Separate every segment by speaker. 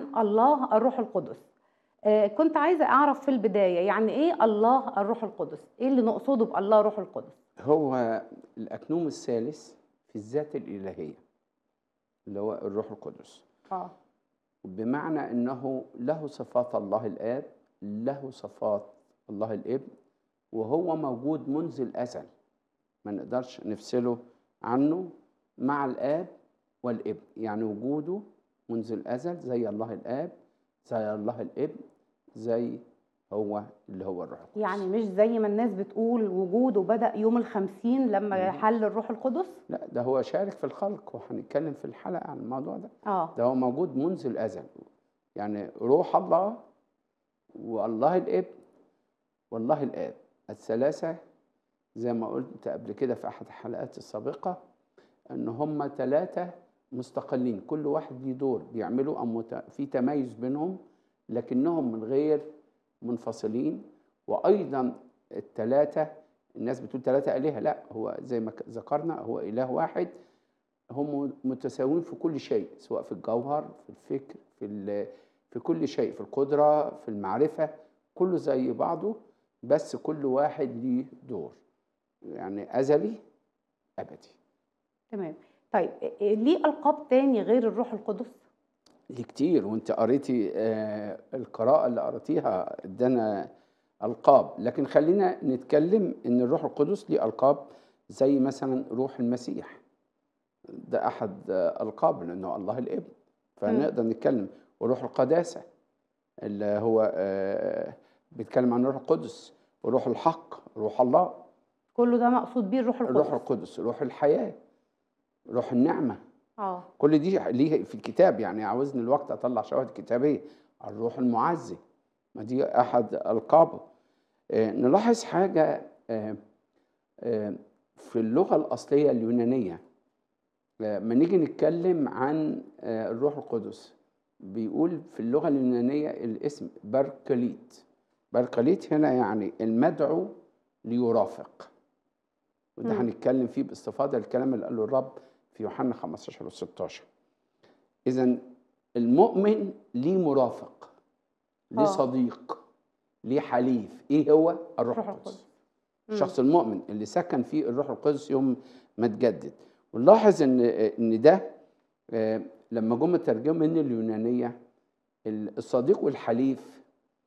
Speaker 1: عن الله الروح القدس آه، كنت عايزة أعرف في البداية يعني إيه الله الروح القدس إيه اللي نقصده بالله الروح القدس
Speaker 2: هو الأكنوم الثالث في الذات الإلهية اللي هو الروح القدس
Speaker 1: آه
Speaker 2: بمعنى أنه له صفات الله الآب له صفات الله الابن وهو موجود منذ الأزل ما نقدرش نفصله عنه مع الآب والابن يعني وجوده منذ الأزل زي الله الآب زي الله الابن زي هو اللي هو الروح القدس
Speaker 1: يعني مش زي ما الناس بتقول وجوده بدأ يوم الخمسين لما
Speaker 2: مم.
Speaker 1: حل الروح القدس
Speaker 2: لا ده هو شارك في الخلق وهنتكلم في الحلقة عن الموضوع ده
Speaker 1: آه
Speaker 2: ده هو موجود منذ الأزل يعني روح الله والله الابن والله الآب الثلاثة زي ما قلت قبل كده في أحد الحلقات السابقة إن هم ثلاثة مستقلين كل واحد ليه دور بيعملوا أو مت- في تميز بينهم لكنهم من غير منفصلين وأيضا الثلاثة الناس بتقول ثلاثة آلهة لا هو زي ما ك- ذكرنا هو إله واحد هم متساويين في كل شيء سواء في الجوهر في الفكر في ال- في كل شيء في القدرة في المعرفة كله زي بعضه بس كل واحد ليه دور يعني أزلي أبدي
Speaker 1: تمام طيب إيه- ليه ألقاب تاني غير الروح القدس؟
Speaker 2: ليه كتير وانت قريتي آه القراءة اللي قريتيها ادانا ألقاب لكن خلينا نتكلم ان الروح القدس ليه ألقاب زي مثلا روح المسيح ده أحد آه ألقاب لأنه الله الابن فنقدر نتكلم وروح القداسة اللي هو آه بيتكلم عن الروح القدس وروح الحق روح الله
Speaker 1: كله ده مقصود بيه الروح القدس
Speaker 2: الروح القدس روح الحياة روح النعمة
Speaker 1: آه
Speaker 2: كل دي ليه في الكتاب يعني عاوزني الوقت اطلع شواهد كتابيه على الروح المعزي ما دي احد القابه آه، نلاحظ حاجه آه، آه، في اللغه الاصليه اليونانيه لما نيجي نتكلم عن آه، الروح القدس بيقول في اللغه اليونانيه الاسم بركليت بركليت هنا يعني المدعو ليرافق وده
Speaker 1: مم.
Speaker 2: هنتكلم فيه باستفاضه الكلام اللي قاله الرب في يوحنا 15 و 16 اذا المؤمن ليه مرافق ليه
Speaker 1: آه.
Speaker 2: صديق ليه حليف ايه هو الروح
Speaker 1: الروح
Speaker 2: القدس
Speaker 1: القدس. مم.
Speaker 2: الشخص المؤمن اللي سكن فيه الروح القدس يوم ما تجدد ونلاحظ ان ان ده آه، لما جم ترجمه من اليونانيه ال- الصديق والحليف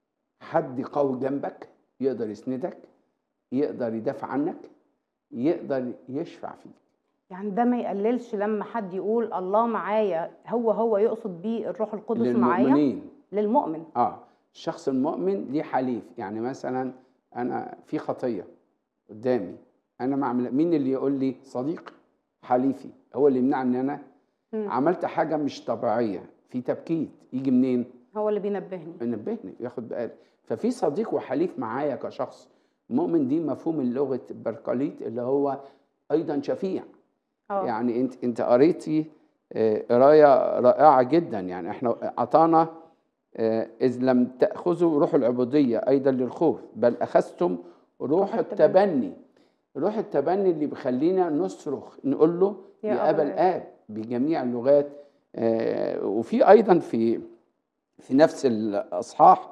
Speaker 2: حد قوي جنبك يقدر يسندك يقدر يدافع عنك يقدر يشفع فيك
Speaker 1: يعني ده ما يقللش لما حد يقول الله معايا هو هو يقصد بيه الروح القدس معايا
Speaker 2: للمؤمنين
Speaker 1: للمؤمن
Speaker 2: اه الشخص المؤمن ليه حليف يعني مثلا انا في خطيه قدامي انا ما اعمل مين اللي يقول لي صديقي حليفي هو اللي يمنعني ان انا
Speaker 1: مم.
Speaker 2: عملت حاجه مش طبيعيه في تبكيت يجي منين
Speaker 1: هو اللي بينبهني
Speaker 2: ينبهني ياخد بالي ففي صديق وحليف معايا كشخص مؤمن دي مفهوم اللغه بركاليت اللي هو ايضا شفيع
Speaker 1: اه
Speaker 2: يعني انت انت قريتي آه، قرايه رائعه جدا يعني احنا اعطانا آه، اذ لم تاخذوا روح العبوديه ايضا للخوف بل اخذتم روح
Speaker 1: روح التبني.
Speaker 2: التبني روح التبني اللي بيخلينا نصرخ نقول له
Speaker 1: يا
Speaker 2: يا
Speaker 1: أبا
Speaker 2: ابا الاب بجميع اللغات آه، وفي ايضا في في نفس الاصحاح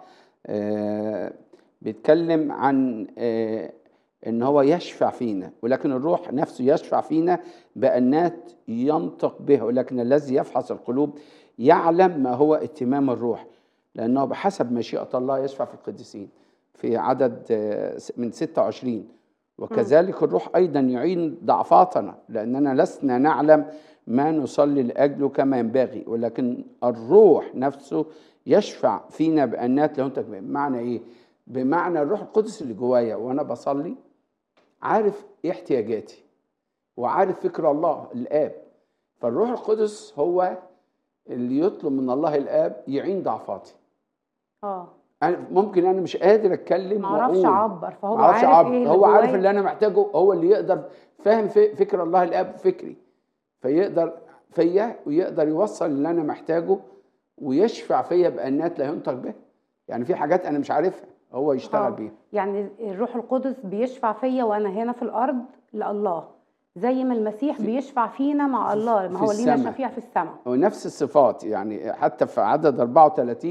Speaker 2: آه، بيتكلم عن آه، ان هو يشفع فينا ولكن الروح نفسه يشفع فينا بانات ينطق بها ولكن الذي يفحص القلوب يعلم ما هو اتمام الروح لانه بحسب مشيئه الله يشفع في القديسين في عدد آه، من 26 وكذلك الروح ايضا يعين ضعفاتنا لاننا لسنا نعلم ما نصلي لاجله كما ينبغي ولكن الروح نفسه يشفع فينا بانات لا ينطق بها بمعنى ايه بمعنى الروح القدس اللي جوايا وانا بصلي عارف ايه احتياجاتي وعارف فكر الله الاب فالروح القدس هو اللي يطلب من الله الاب يعين ضعفاتي
Speaker 1: اه
Speaker 2: أنا ممكن انا مش قادر اتكلم
Speaker 1: ما اعرفش
Speaker 2: وأقول.
Speaker 1: اعبر فهو
Speaker 2: ما اعرفش
Speaker 1: عارف
Speaker 2: أعبر.
Speaker 1: ايه اللي
Speaker 2: هو عارف
Speaker 1: جوايا.
Speaker 2: اللي انا محتاجه هو اللي يقدر فاهم في فكر الله الاب فكري فيقدر فيا ويقدر يوصل اللي انا محتاجه ويشفع فيا بانات لا ينطق بها يعني في حاجات انا مش عارفها هو يشتغل
Speaker 1: آه.
Speaker 2: بيها
Speaker 1: يعني الروح القدس بيشفع فيا وانا هنا في الارض لله زي ما المسيح بيشفع فينا مع الله ما
Speaker 2: في
Speaker 1: هو لينا
Speaker 2: السماء.
Speaker 1: شفيع في السماء
Speaker 2: ونفس الصفات يعني حتى في عدد 34